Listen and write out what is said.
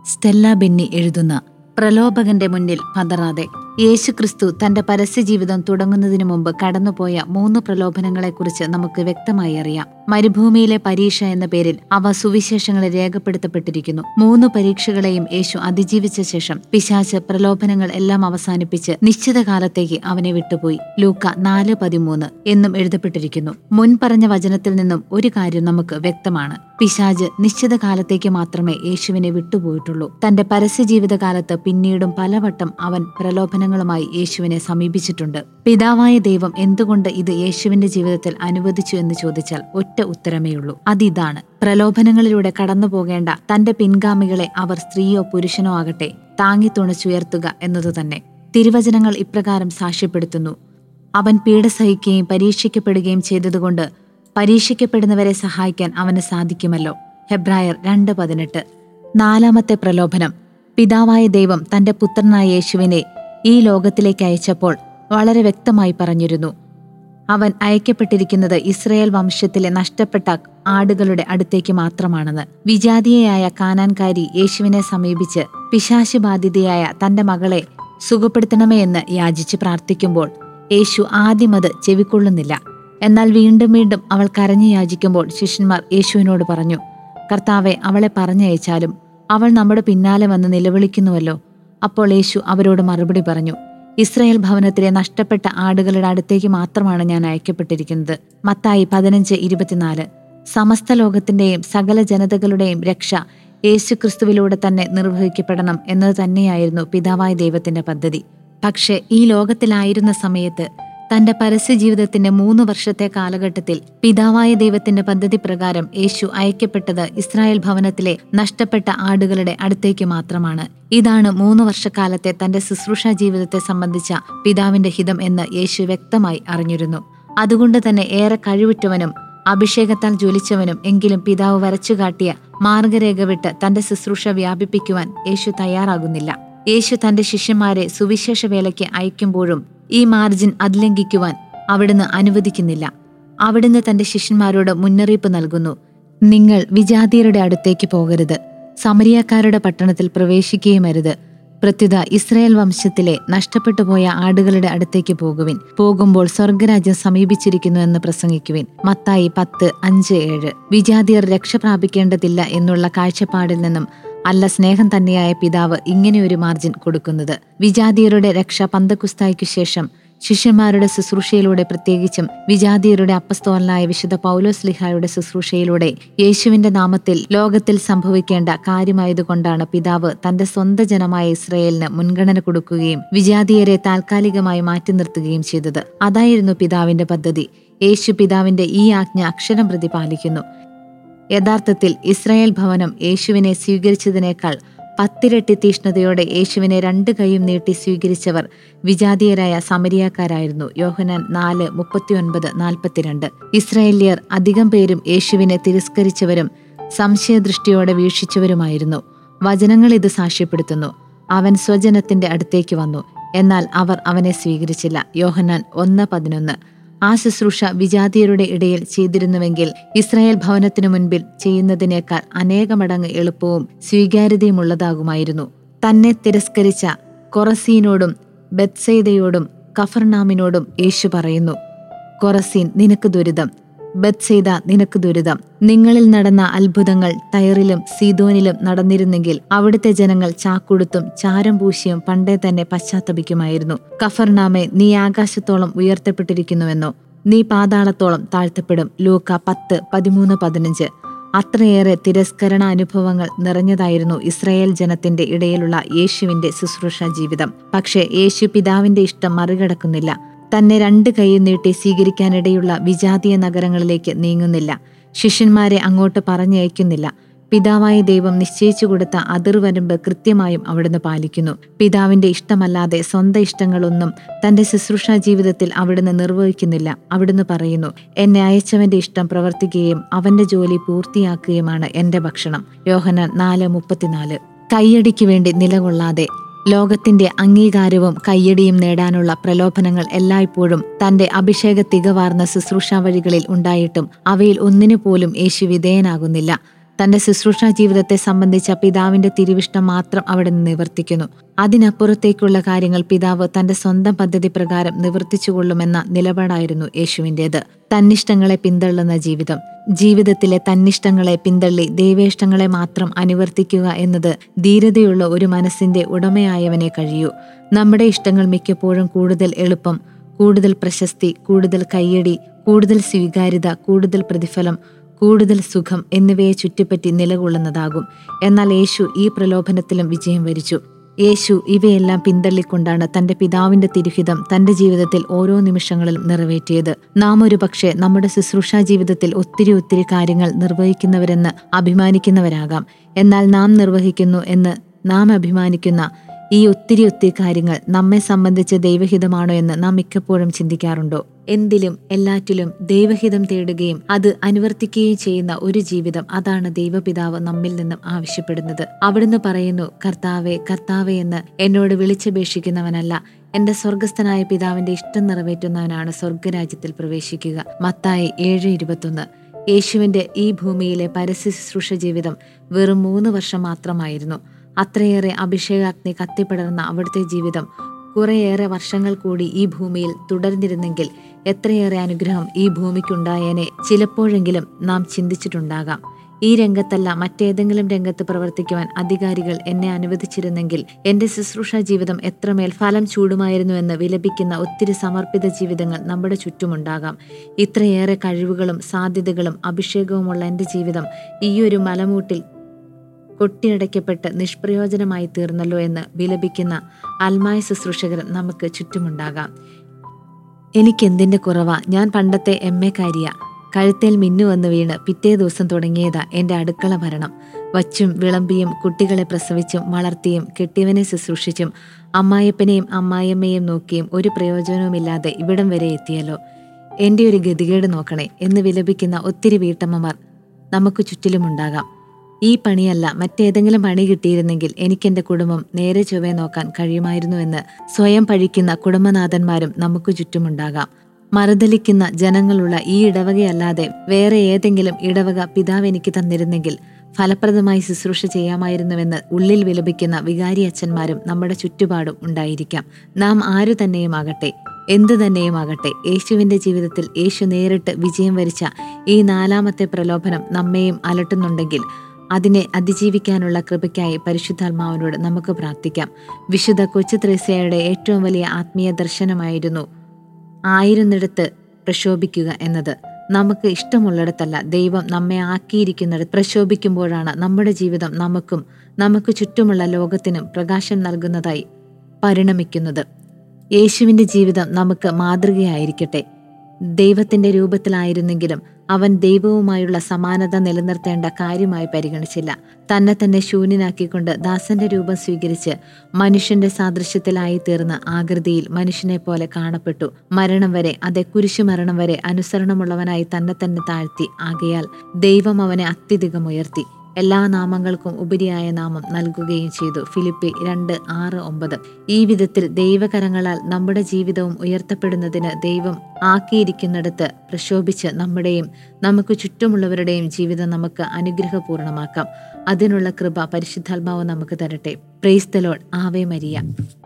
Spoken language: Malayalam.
സ്റ്റെല്ല ബെന്നി എഴുതുന്ന പ്രലോഭകന്റെ മുന്നിൽ പതറാതെ യേശുക്രിസ്തു തന്റെ പരസ്യജീവിതം തുടങ്ങുന്നതിനു മുമ്പ് കടന്നുപോയ മൂന്ന് പ്രലോഭനങ്ങളെക്കുറിച്ച് നമുക്ക് വ്യക്തമായി അറിയാം മരുഭൂമിയിലെ പരീക്ഷ എന്ന പേരിൽ അവ സുവിശേഷങ്ങളിൽ രേഖപ്പെടുത്തപ്പെട്ടിരിക്കുന്നു മൂന്ന് പരീക്ഷകളെയും യേശു അതിജീവിച്ച ശേഷം പിശാച് പ്രലോഭനങ്ങൾ എല്ലാം അവസാനിപ്പിച്ച് നിശ്ചിത കാലത്തേക്ക് അവനെ വിട്ടുപോയി ലൂക്ക നാല് പതിമൂന്ന് എന്നും എഴുതപ്പെട്ടിരിക്കുന്നു മുൻ പറഞ്ഞ വചനത്തിൽ നിന്നും ഒരു കാര്യം നമുക്ക് വ്യക്തമാണ് പിശാജ് നിശ്ചിത കാലത്തേക്ക് മാത്രമേ യേശുവിനെ വിട്ടുപോയിട്ടുള്ളൂ തന്റെ പരസ്യജീവിതകാലത്ത് പിന്നീടും പലവട്ടം അവൻ പ്രലോഭനങ്ങളുമായി യേശുവിനെ സമീപിച്ചിട്ടുണ്ട് പിതാവായ ദൈവം എന്തുകൊണ്ട് ഇത് യേശുവിന്റെ ജീവിതത്തിൽ അനുവദിച്ചു എന്ന് ചോദിച്ചാൽ ഒറ്റ ഉത്തരമേയുള്ളൂ അതിതാണ് പ്രലോഭനങ്ങളിലൂടെ കടന്നു പോകേണ്ട തന്റെ പിൻഗാമികളെ അവർ സ്ത്രീയോ പുരുഷനോ ആകട്ടെ താങ്ങി തുണച്ചുയർത്തുക എന്നതു തന്നെ തിരുവചനങ്ങൾ ഇപ്രകാരം സാക്ഷ്യപ്പെടുത്തുന്നു അവൻ പീഡ സഹിക്കുകയും പരീക്ഷിക്കപ്പെടുകയും ചെയ്തതുകൊണ്ട് പരീക്ഷിക്കപ്പെടുന്നവരെ സഹായിക്കാൻ അവന് സാധിക്കുമല്ലോ ഹെബ്രായർ രണ്ട് പതിനെട്ട് നാലാമത്തെ പ്രലോഭനം പിതാവായ ദൈവം തന്റെ പുത്രനായ യേശുവിനെ ഈ ലോകത്തിലേക്ക് അയച്ചപ്പോൾ വളരെ വ്യക്തമായി പറഞ്ഞിരുന്നു അവൻ അയക്കപ്പെട്ടിരിക്കുന്നത് ഇസ്രയേൽ വംശത്തിലെ നഷ്ടപ്പെട്ട ആടുകളുടെ അടുത്തേക്ക് മാത്രമാണെന്ന് വിജാതീയയായ കാനാൻകാരി യേശുവിനെ സമീപിച്ച് പിശാശു ബാധിതയായ തന്റെ മകളെ സുഖപ്പെടുത്തണമേ എന്ന് യാചിച്ച് പ്രാർത്ഥിക്കുമ്പോൾ യേശു ആദ്യം അത് ചെവിക്കൊള്ളുന്നില്ല എന്നാൽ വീണ്ടും വീണ്ടും അവൾ കരഞ്ഞു യാചിക്കുമ്പോൾ ശിഷ്യന്മാർ യേശുവിനോട് പറഞ്ഞു കർത്താവെ അവളെ പറഞ്ഞയച്ചാലും അവൾ നമ്മുടെ പിന്നാലെ വന്ന് നിലവിളിക്കുന്നുവല്ലോ അപ്പോൾ യേശു അവരോട് മറുപടി പറഞ്ഞു ഇസ്രായേൽ ഭവനത്തിലെ നഷ്ടപ്പെട്ട ആടുകളുടെ അടുത്തേക്ക് മാത്രമാണ് ഞാൻ അയക്കപ്പെട്ടിരിക്കുന്നത് മത്തായി പതിനഞ്ച് ഇരുപത്തിനാല് സമസ്ത ലോകത്തിന്റെയും സകല ജനതകളുടെയും രക്ഷ യേശുക്രിസ്തുവിലൂടെ തന്നെ നിർവഹിക്കപ്പെടണം എന്നത് തന്നെയായിരുന്നു പിതാവായ ദൈവത്തിന്റെ പദ്ധതി പക്ഷെ ഈ ലോകത്തിലായിരുന്ന സമയത്ത് തന്റെ പരസ്യജീവിതത്തിന്റെ മൂന്ന് വർഷത്തെ കാലഘട്ടത്തിൽ പിതാവായ ദൈവത്തിന്റെ പദ്ധതി പ്രകാരം യേശു അയക്കപ്പെട്ടത് ഇസ്രായേൽ ഭവനത്തിലെ നഷ്ടപ്പെട്ട ആടുകളുടെ അടുത്തേക്ക് മാത്രമാണ് ഇതാണ് മൂന്ന് വർഷക്കാലത്തെ തന്റെ ശുശ്രൂഷ ജീവിതത്തെ സംബന്ധിച്ച പിതാവിന്റെ ഹിതം എന്ന് യേശു വ്യക്തമായി അറിഞ്ഞിരുന്നു അതുകൊണ്ട് തന്നെ ഏറെ കഴിവുറ്റവനും അഭിഷേകത്താൽ ജ്വലിച്ചവനും എങ്കിലും പിതാവ് വരച്ചുകാട്ടിയ മാർഗരേഖ വിട്ട് തന്റെ ശുശ്രൂഷ വ്യാപിപ്പിക്കുവാൻ യേശു തയ്യാറാകുന്നില്ല യേശു തന്റെ ശിഷ്യന്മാരെ സുവിശേഷ വേലയ്ക്ക് അയക്കുമ്പോഴും ഈ മാർജിൻ അതിലംഘിക്കുവാൻ അവിടുന്ന് അനുവദിക്കുന്നില്ല അവിടുന്ന് തന്റെ ശിഷ്യന്മാരോട് മുന്നറിയിപ്പ് നൽകുന്നു നിങ്ങൾ വിജാതിയരുടെ അടുത്തേക്ക് പോകരുത് സമരിയക്കാരുടെ പട്ടണത്തിൽ പ്രവേശിക്കുകയുമരുത് പ്രത്യുത ഇസ്രായേൽ വംശത്തിലെ നഷ്ടപ്പെട്ടു പോയ ആടുകളുടെ അടുത്തേക്ക് പോകുവിൻ പോകുമ്പോൾ സ്വർഗരാജ്യം സമീപിച്ചിരിക്കുന്നു എന്ന് പ്രസംഗിക്കുവിൻ മത്തായി പത്ത് അഞ്ച് ഏഴ് വിജാതിയർ രക്ഷ പ്രാപിക്കേണ്ടതില്ല എന്നുള്ള കാഴ്ചപ്പാടിൽ നിന്നും അല്ല സ്നേഹം തന്നെയായ പിതാവ് ഇങ്ങനെയൊരു മാർജിൻ കൊടുക്കുന്നത് വിജാതിയരുടെ രക്ഷ പന്തക്കുസ്തായ്ക്കു ശേഷം ശിഷ്യന്മാരുടെ ശുശ്രൂഷയിലൂടെ പ്രത്യേകിച്ചും വിജാതിയരുടെ അപ്പസ്തോലനായ വിശുദ്ധ പൗലോസ്ലിഹായുടെ ശുശ്രൂഷയിലൂടെ യേശുവിന്റെ നാമത്തിൽ ലോകത്തിൽ സംഭവിക്കേണ്ട കാര്യമായതുകൊണ്ടാണ് പിതാവ് തന്റെ സ്വന്തം ജനമായ ഇസ്രയേലിന് മുൻഗണന കൊടുക്കുകയും വിജാതിയരെ താൽക്കാലികമായി മാറ്റി നിർത്തുകയും ചെയ്തത് അതായിരുന്നു പിതാവിന്റെ പദ്ധതി യേശു പിതാവിന്റെ ഈ ആജ്ഞ അക്ഷരം പ്രതി പാലിക്കുന്നു യഥാർത്ഥത്തിൽ ഇസ്രായേൽ ഭവനം യേശുവിനെ സ്വീകരിച്ചതിനേക്കാൾ പത്തിരട്ടി തീഷ്ണതയോടെ യേശുവിനെ രണ്ട് കൈയും നീട്ടി സ്വീകരിച്ചവർ വിജാതീയരായ സമരിയാക്കാരായിരുന്നു യോഹനാൻ നാല് മുപ്പത്തിയൊൻപത് നാൽപ്പത്തിരണ്ട് ഇസ്രായേലിയർ അധികം പേരും യേശുവിനെ തിരസ്കരിച്ചവരും സംശയദൃഷ്ടിയോടെ വീക്ഷിച്ചവരുമായിരുന്നു വചനങ്ങൾ ഇത് സാക്ഷ്യപ്പെടുത്തുന്നു അവൻ സ്വജനത്തിന്റെ അടുത്തേക്ക് വന്നു എന്നാൽ അവർ അവനെ സ്വീകരിച്ചില്ല യോഹനാൻ ഒന്ന് പതിനൊന്ന് ആ ശുശ്രൂഷ വിജാതിയരുടെ ഇടയിൽ ചെയ്തിരുന്നുവെങ്കിൽ ഇസ്രായേൽ ഭവനത്തിനു മുൻപിൽ ചെയ്യുന്നതിനേക്കാൾ അനേകമടങ്ങ് എളുപ്പവും സ്വീകാര്യതയുമുള്ളതാകുമായിരുന്നു തന്നെ തിരസ്കരിച്ച കൊറസീനോടും ബത്സൈദയോടും കഫർനാമിനോടും യേശു പറയുന്നു കൊറസീൻ നിനക്ക് ദുരിതം ബത്സൈദ നിനക്ക് ദുരിതം നിങ്ങളിൽ നടന്ന അത്ഭുതങ്ങൾ തയറിലും സീതോനിലും നടന്നിരുന്നെങ്കിൽ അവിടുത്തെ ജനങ്ങൾ ചാക്കുടുത്തും ചാരം പൂശിയും പണ്ടേ തന്നെ പശ്ചാത്തപിക്കുമായിരുന്നു കഫർനാമെ നീ ആകാശത്തോളം ഉയർത്തപ്പെട്ടിരിക്കുന്നുവെന്നോ നീ പാതാളത്തോളം താഴ്ത്തപ്പെടും ലൂക്ക പത്ത് പതിമൂന്ന് പതിനഞ്ച് അത്രയേറെ തിരസ്കരണ അനുഭവങ്ങൾ നിറഞ്ഞതായിരുന്നു ഇസ്രായേൽ ജനത്തിന്റെ ഇടയിലുള്ള യേശുവിന്റെ ശുശ്രൂഷ ജീവിതം പക്ഷേ യേശു പിതാവിന്റെ ഇഷ്ടം മറികടക്കുന്നില്ല തന്നെ രണ്ട് കൈയും നീട്ടി സ്വീകരിക്കാനിടയുള്ള വിജാതീയ നഗരങ്ങളിലേക്ക് നീങ്ങുന്നില്ല ശിഷ്യന്മാരെ അങ്ങോട്ട് പറഞ്ഞയക്കുന്നില്ല പിതാവായ ദൈവം നിശ്ചയിച്ചു കൊടുത്ത അതിർവരമ്പ് കൃത്യമായും അവിടുന്ന് പാലിക്കുന്നു പിതാവിന്റെ ഇഷ്ടമല്ലാതെ സ്വന്തം ഇഷ്ടങ്ങളൊന്നും തന്റെ ശുശ്രൂഷ ജീവിതത്തിൽ അവിടുന്ന് നിർവഹിക്കുന്നില്ല അവിടുന്ന് പറയുന്നു എന്നെ അയച്ചവന്റെ ഇഷ്ടം പ്രവർത്തിക്കുകയും അവന്റെ ജോലി പൂർത്തിയാക്കുകയുമാണ് എന്റെ ഭക്ഷണം യോഹനാൻ നാല് മുപ്പത്തിനാല് കൈയടിക്ക് വേണ്ടി നിലകൊള്ളാതെ ലോകത്തിന്റെ അംഗീകാരവും കയ്യടിയും നേടാനുള്ള പ്രലോഭനങ്ങൾ എല്ലായ്പ്പോഴും തന്റെ അഭിഷേക തികവാർന്ന ശുശ്രൂഷാ വഴികളിൽ ഉണ്ടായിട്ടും അവയിൽ ഒന്നിനു പോലും യേശു വിധേയനാകുന്നില്ല തന്റെ ശുശ്രൂഷാ ജീവിതത്തെ സംബന്ധിച്ച പിതാവിന്റെ തിരുവിഷ്ടം മാത്രം അവിടെ നിന്ന് നിവർത്തിക്കുന്നു അതിനപ്പുറത്തേക്കുള്ള കാര്യങ്ങൾ പിതാവ് തന്റെ സ്വന്തം പദ്ധതി പ്രകാരം നിവർത്തിച്ചുകൊള്ളുമെന്ന നിലപാടായിരുന്നു യേശുവിൻ്റേത് തന്നിഷ്ടങ്ങളെ പിന്തള്ളുന്ന ജീവിതം ജീവിതത്തിലെ തന്നിഷ്ടങ്ങളെ പിന്തള്ളി ദൈവേഷ്ടങ്ങളെ മാത്രം അനുവർത്തിക്കുക എന്നത് ധീരതയുള്ള ഒരു മനസ്സിന്റെ ഉടമയായവനെ കഴിയൂ നമ്മുടെ ഇഷ്ടങ്ങൾ മിക്കപ്പോഴും കൂടുതൽ എളുപ്പം കൂടുതൽ പ്രശസ്തി കൂടുതൽ കയ്യടി കൂടുതൽ സ്വീകാര്യത കൂടുതൽ പ്രതിഫലം കൂടുതൽ സുഖം എന്നിവയെ ചുറ്റിപ്പറ്റി നിലകൊള്ളുന്നതാകും എന്നാൽ യേശു ഈ പ്രലോഭനത്തിലും വിജയം വരിച്ചു യേശു ഇവയെല്ലാം പിന്തള്ളിക്കൊണ്ടാണ് തന്റെ പിതാവിന്റെ തിരുഹിതം തന്റെ ജീവിതത്തിൽ ഓരോ നിമിഷങ്ങളിലും നിറവേറ്റിയത് നാം ഒരു പക്ഷേ നമ്മുടെ ശുശ്രൂഷാ ജീവിതത്തിൽ ഒത്തിരി ഒത്തിരി കാര്യങ്ങൾ നിർവഹിക്കുന്നവരെന്ന് അഭിമാനിക്കുന്നവരാകാം എന്നാൽ നാം നിർവഹിക്കുന്നു എന്ന് നാം അഭിമാനിക്കുന്ന ഈ ഒത്തിരി ഒത്തിരി കാര്യങ്ങൾ നമ്മെ സംബന്ധിച്ച് ദൈവഹിതമാണോ എന്ന് നാം മിക്കപ്പോഴും ചിന്തിക്കാറുണ്ടോ എന്തിലും എല്ലാറ്റിലും ദൈവഹിതം തേടുകയും അത് അനുവർത്തിക്കുകയും ചെയ്യുന്ന ഒരു ജീവിതം അതാണ് ദൈവപിതാവ് നമ്മിൽ നിന്നും ആവശ്യപ്പെടുന്നത് അവിടുന്ന് പറയുന്നു കർത്താവെ കർത്താവെ എന്ന് എന്നോട് വിളിച്ചപേക്ഷിക്കുന്നവനല്ല എന്റെ സ്വർഗസ്ഥനായ പിതാവിന്റെ ഇഷ്ടം നിറവേറ്റുന്നവനാണ് സ്വർഗരാജ്യത്തിൽ പ്രവേശിക്കുക മത്തായി ഏഴ് ഇരുപത്തൊന്ന് യേശുവിന്റെ ഈ ഭൂമിയിലെ പരസ്യ ശുശ്രൂഷ ജീവിതം വെറും മൂന്ന് വർഷം മാത്രമായിരുന്നു അത്രയേറെ അഭിഷേകാഗ്നി കത്തിപ്പടർന്ന അവിടുത്തെ ജീവിതം കുറേയേറെ വർഷങ്ങൾ കൂടി ഈ ഭൂമിയിൽ തുടർന്നിരുന്നെങ്കിൽ എത്രയേറെ അനുഗ്രഹം ഈ ഭൂമിക്കുണ്ടായേനെ ചിലപ്പോഴെങ്കിലും നാം ചിന്തിച്ചിട്ടുണ്ടാകാം ഈ രംഗത്തല്ല മറ്റേതെങ്കിലും രംഗത്ത് പ്രവർത്തിക്കുവാൻ അധികാരികൾ എന്നെ അനുവദിച്ചിരുന്നെങ്കിൽ എന്റെ ശുശ്രൂഷ ജീവിതം എത്രമേൽ ഫലം ചൂടുമായിരുന്നുവെന്ന് വിലപിക്കുന്ന ഒത്തിരി സമർപ്പിത ജീവിതങ്ങൾ നമ്മുടെ ചുറ്റുമുണ്ടാകാം ഇത്രയേറെ കഴിവുകളും സാധ്യതകളും അഭിഷേകവുമുള്ള എന്റെ ജീവിതം ഈയൊരു മലമൂട്ടിൽ കൊട്ടിയടയ്ക്കപ്പെട്ട് നിഷ്പ്രയോജനമായി തീർന്നല്ലോ എന്ന് വിലപിക്കുന്ന അൽമായ ശുശ്രൂഷകർ നമുക്ക് ചുറ്റുമുണ്ടാകാം എനിക്കെന്തിന്റെ കുറവാ ഞാൻ പണ്ടത്തെ എം എക്കാരിയ കഴുത്തേൽ മിന്നു വന്ന് വീണ് പിറ്റേ ദിവസം തുടങ്ങിയതാ എന്റെ അടുക്കള ഭരണം വച്ചും വിളമ്പിയും കുട്ടികളെ പ്രസവിച്ചും വളർത്തിയും കെട്ടിയവനെ ശുശ്രൂഷിച്ചും അമ്മായപ്പനെയും അമ്മായിയമ്മയെയും നോക്കിയും ഒരു പ്രയോജനവുമില്ലാതെ ഇവിടം വരെ എത്തിയല്ലോ എന്റെ ഒരു ഗതികേട് നോക്കണേ എന്ന് വിലപിക്കുന്ന ഒത്തിരി വീട്ടമ്മമാർ നമുക്ക് ചുറ്റിലുമുണ്ടാകാം ഈ പണിയല്ല മറ്റേതെങ്കിലും പണി കിട്ടിയിരുന്നെങ്കിൽ എനിക്കെന്റെ കുടുംബം നേരെ ചൊവ്വേ നോക്കാൻ കഴിയുമായിരുന്നുവെന്ന് സ്വയം പഴിക്കുന്ന കുടുംബനാഥന്മാരും നമുക്ക് ചുറ്റുമുണ്ടാകാം മറുതലിക്കുന്ന ജനങ്ങളുള്ള ഈ ഇടവകയല്ലാതെ വേറെ ഏതെങ്കിലും ഇടവക പിതാവ് എനിക്ക് തന്നിരുന്നെങ്കിൽ ഫലപ്രദമായി ശുശ്രൂഷ ചെയ്യാമായിരുന്നുവെന്ന് ഉള്ളിൽ വിലപിക്കുന്ന വികാരി അച്ഛന്മാരും നമ്മുടെ ചുറ്റുപാടും ഉണ്ടായിരിക്കാം നാം ആരു തന്നെയുമാകട്ടെ എന്തു തന്നെയുമാകട്ടെ യേശുവിന്റെ ജീവിതത്തിൽ യേശു നേരിട്ട് വിജയം വരിച്ച ഈ നാലാമത്തെ പ്രലോഭനം നമ്മെയും അലട്ടുന്നുണ്ടെങ്കിൽ അതിനെ അതിജീവിക്കാനുള്ള കൃപയ്ക്കായി പരിശുദ്ധാത്മാവിനോട് നമുക്ക് പ്രാർത്ഥിക്കാം വിശുദ്ധ കൊച്ചു ത്രേസ്യയുടെ ഏറ്റവും വലിയ ആത്മീയ ദർശനമായിരുന്നു ആയിരുന്നിടത്ത് പ്രശോഭിക്കുക എന്നത് നമുക്ക് ഇഷ്ടമുള്ളിടത്തല്ല ദൈവം നമ്മെ ആക്കിയിരിക്കുന്നിടത്ത് പ്രശോഭിക്കുമ്പോഴാണ് നമ്മുടെ ജീവിതം നമുക്കും നമുക്ക് ചുറ്റുമുള്ള ലോകത്തിനും പ്രകാശം നൽകുന്നതായി പരിണമിക്കുന്നത് യേശുവിൻ്റെ ജീവിതം നമുക്ക് മാതൃകയായിരിക്കട്ടെ ദൈവത്തിന്റെ രൂപത്തിലായിരുന്നെങ്കിലും അവൻ ദൈവവുമായുള്ള സമാനത നിലനിർത്തേണ്ട കാര്യമായി പരിഗണിച്ചില്ല തന്നെ തന്നെ ശൂന്യനാക്കിക്കൊണ്ട് ദാസന്റെ രൂപം സ്വീകരിച്ച് മനുഷ്യന്റെ സാദൃശ്യത്തിലായി തീർന്ന ആകൃതിയിൽ മനുഷ്യനെ പോലെ കാണപ്പെട്ടു മരണം വരെ അതെ കുരിശു മരണം വരെ അനുസരണമുള്ളവനായി തന്നെ തന്നെ താഴ്ത്തി ആകയാൽ ദൈവം അവനെ അത്യധികം ഉയർത്തി എല്ലാ നാമങ്ങൾക്കും ഉപരിയായ നാമം നൽകുകയും ചെയ്തു ഫിലിപ്പി രണ്ട് ആറ് ഒമ്പത് ഈ വിധത്തിൽ ദൈവകരങ്ങളാൽ നമ്മുടെ ജീവിതവും ഉയർത്തപ്പെടുന്നതിന് ദൈവം ആക്കിയിരിക്കുന്നിടത്ത് പ്രശോഭിച്ച് നമ്മുടെയും നമുക്ക് ചുറ്റുമുള്ളവരുടെയും ജീവിതം നമുക്ക് അനുഗ്രഹപൂർണമാക്കാം അതിനുള്ള കൃപ പരിശുദ്ധാത്മാവ് നമുക്ക് തരട്ടെ പ്രൈസ്തലോഡ് ആവേ മരിയ